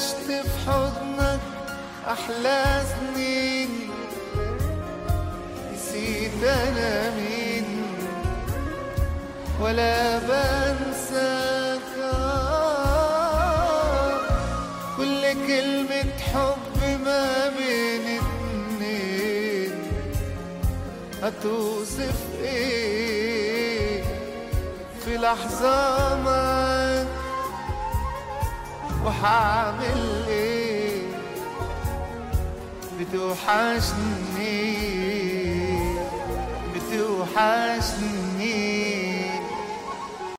عشت في حضنك أحلى سنين نسيت أنا مين ولا بنساك آه. كل كلمة حب ما بين اتنين هتوصف ايه في لحظة معاك وحعمل ايه بتوحشني بتوحشني